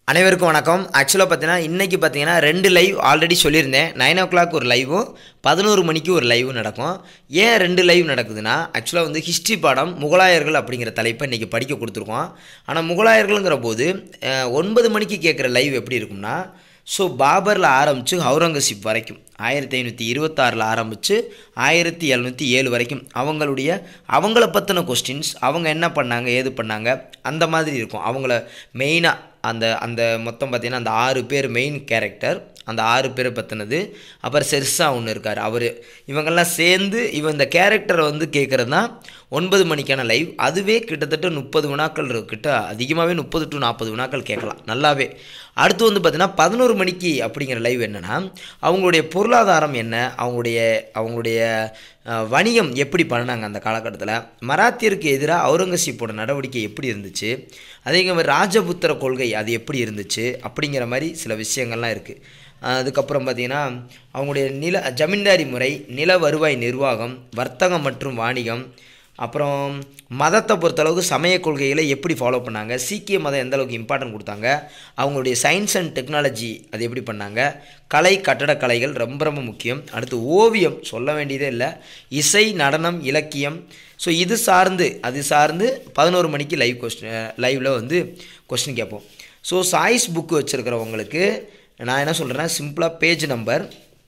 அனைவருக்கும் வணக்கம் ஆக்சுவலாக பார்த்தீங்கன்னா இன்றைக்கி பார்த்தீங்கன்னா ரெண்டு லைவ் ஆல்ரெடி சொல்லியிருந்தேன் நைன் ஓ கிளாக் ஒரு லைவும் பதினோரு மணிக்கு ஒரு லைவும் நடக்கும் ஏன் ரெண்டு லைவ் நடக்குதுன்னா ஆக்சுவலாக வந்து ஹிஸ்ட்ரி பாடம் முகலாயர்கள் அப்படிங்கிற தலைப்பை இன்றைக்கி படிக்க கொடுத்துருக்கோம் ஆனால் முகலாயர்கள்ங்கிற போது அஹ், ஒன்பது மணிக்கு கேட்குற லைவ் எப்படி இருக்கும்னா ஸோ பாபரில் ஆரம்பித்து அவுரங்கசீப் வரைக்கும் ஆயிரத்தி ஐநூற்றி இருபத்தாறில் ஆரம்பித்து ஆயிரத்தி எழுநூற்றி ஏழு வரைக்கும் அவங்களுடைய அவங்கள பற்றின கொஸ்டின்ஸ் அவங்க என்ன பண்ணாங்க ஏது பண்ணாங்க அந்த மாதிரி இருக்கும் அவங்கள மெயினாக அந்த அந்த மொத்தம் பார்த்திங்கன்னா அந்த ஆறு பேர் மெயின் கேரக்டர் அந்த ஆறு பேரை பற்றினது அப்புறம் செர்சா ஒன்று இருக்கார் அவர் இவங்கெல்லாம் சேர்ந்து இவன் இந்த கேரக்டரை வந்து கேட்குறது தான் ஒன்பது மணிக்கான லைவ் அதுவே கிட்டத்தட்ட முப்பது வினாக்கள் இருக்கு. கிட்ட அதிகமாகவே முப்பது டு நாற்பது வினாக்கள் கேட்கலாம் நல்லாவே அடுத்து வந்து பார்த்தீங்கன்னா பதினோரு மணிக்கு அப்படிங்கிற லைவ் என்னென்னா அவங்களுடைய பொருளாதாரம் என்ன அவங்களுடைய அவங்களுடைய அஹ், வணிகம் எப்படி பண்ணினாங்க அந்த காலகட்டத்தில் மராத்தியருக்கு எதிராக அவுரங்கசீப்போட நடவடிக்கை எப்படி இருந்துச்சு அதே மாதிரி ராஜபுத்திர கொள்கை அது எப்படி இருந்துச்சு அப்படிங்கிற மாதிரி சில விஷயங்கள்லாம் இருக்குது அதுக்கப்புறம் பார்த்திங்கன்னா அவங்களுடைய நில ஜமீன்தாரி முறை நில வருவாய் நிர்வாகம் வர்த்தகம் மற்றும் வாணிகம் அப்புறம் மதத்தை பொறுத்தளவுக்கு சமய கொள்கைகளை எப்படி ஃபாலோ பண்ணாங்க சீக்கிய மதம் எந்த அளவுக்கு இம்பார்ட்டன்ட் கொடுத்தாங்க அவங்களுடைய சயின்ஸ் அண்ட் டெக்னாலஜி அது எப்படி பண்ணாங்க கலை கட்டடக்கலைகள் ரொம்ப ரொம்ப முக்கியம் அடுத்து ஓவியம் சொல்ல வேண்டியதே இல்லை இசை நடனம் இலக்கியம் ஸோ இது சார்ந்து அது சார்ந்து பதினோரு மணிக்கு லைவ் கொஸ்டின் லைவில் வந்து கொஸ்டின் கேட்போம் ஸோ சாய்ஸ் புக்கு வச்சுருக்கிறவங்களுக்கு நான் என்ன சொல்கிறேன்னா சிம்பிளாக பேஜ் நம்பர்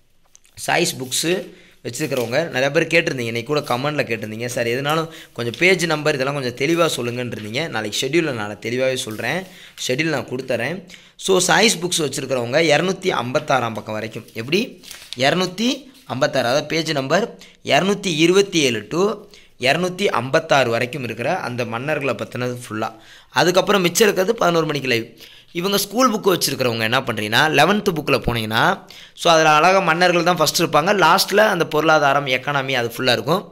சாய்ஸ் புக்ஸு வச்சுருக்கிறவங்க நிறைய பேர் கேட்டிருந்தீங்க இன்றைக்கி கூட கமெண்டில் கேட்டிருந்தீங்க சார் எதுனாலும் கொஞ்சம் பேஜ் நம்பர் இதெல்லாம் கொஞ்சம் தெளிவாக சொல்லுங்கன்றீங்க நாளைக்கு ஷெட்யூலில் நான் தெளிவாகவே சொல்கிறேன் ஷெட்யூல் நான் கொடுத்துறேன் ஸோ சாய்ஸ் புக்ஸ் வச்சுருக்கிறவங்க இரநூத்தி ஐம்பத்தாறாம் பக்கம் வரைக்கும் எப்படி இரநூத்தி ஐம்பத்தாறு அதாவது பேஜ் நம்பர் இரநூத்தி இருபத்தி ஏழு டு இரநூத்தி ஐம்பத்தாறு வரைக்கும் இருக்கிற அந்த மன்னர்களை பற்றினது ஃபுல்லாக அதுக்கப்புறம் மிச்சம் இருக்கிறது பதினோரு மணிக்கு லைவ் இவங்க ஸ்கூல் புக்கு வச்சுருக்கிறவங்க என்ன பண்ணுறீங்கன்னா லெவன்த்து புக்கில் போனீங்கன்னா ஸோ அதில் அழகாக மன்னர்கள் தான் ஃபஸ்ட்டு இருப்பாங்க லாஸ்ட்டில் அந்த பொருளாதாரம் எக்கானமி அது ஃபுல்லாக இருக்கும்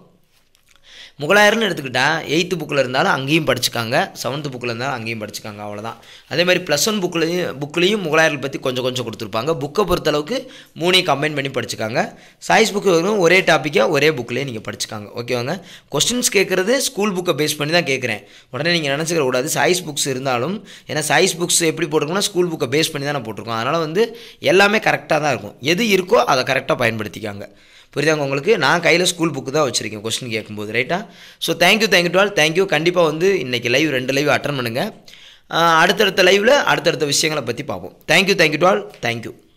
முகலாயர்னு எடுத்துக்கிட்டா எயித்து புக்கில் இருந்தாலும் அங்கேயும் படிச்சுக்காங்க செவன்த்து புக்கில் இருந்தாலும் அங்கேயும் படிச்சுக்காங்க அவ்வளோதான் அதே மாதிரி ப்ளஸ் ஒன் புக்லையும் புக்லேயும் முகலாயர்கள் பற்றி கொஞ்சம் கொஞ்சம் கொடுத்துருப்பாங்க புக்கை பொறுத்தளவுக்கு மூணையும் கம்பைன் பண்ணி படிச்சுக்காங்க சாய்ஸ் புக்கு வரும் ஒரே டாப்பிக்காக ஒரே புக்லேயே நீங்கள் படிச்சுக்காங்க ஓகேவாங்க கொஸ்டின்ஸ் கேட்குறது ஸ்கூல் புக்கை பேஸ் பண்ணி தான் கேட்குறேன் உடனே நீங்கள் நினச்சிக்க கூடாது சாய்ஸ் புக்ஸ் இருந்தாலும் ஏன்னா சாய்ஸ் புக்ஸ் எப்படி போட்டிருக்கோம்னா ஸ்கூல் புக்கை பேஸ் பண்ணி தான் போட்டிருக்கோம் அதனால் வந்து எல்லாமே கரெக்டாக தான் இருக்கும் எது இருக்கோ அதை கரெக்டாக பயன்படுத்திக்காங்க புரியுதாங்க உங்களுக்கு நான் கையில் ஸ்கூல் புக்கு தான் வச்சுருக்கேன் கொஸ்டின் கேட்கும்போது ரைட்டா so thank you thank you to all thank you கண்டிப்பாக வந்து இன்றைக்கி லைவ் ரெண்டு லைவ் அட்டன் பண்ணுங்கள் அடுத்தடுத்த லைவில் அடுத்தடுத்த விஷயங்களை பற்றி பார்ப்போம் thank you thank you to all thank you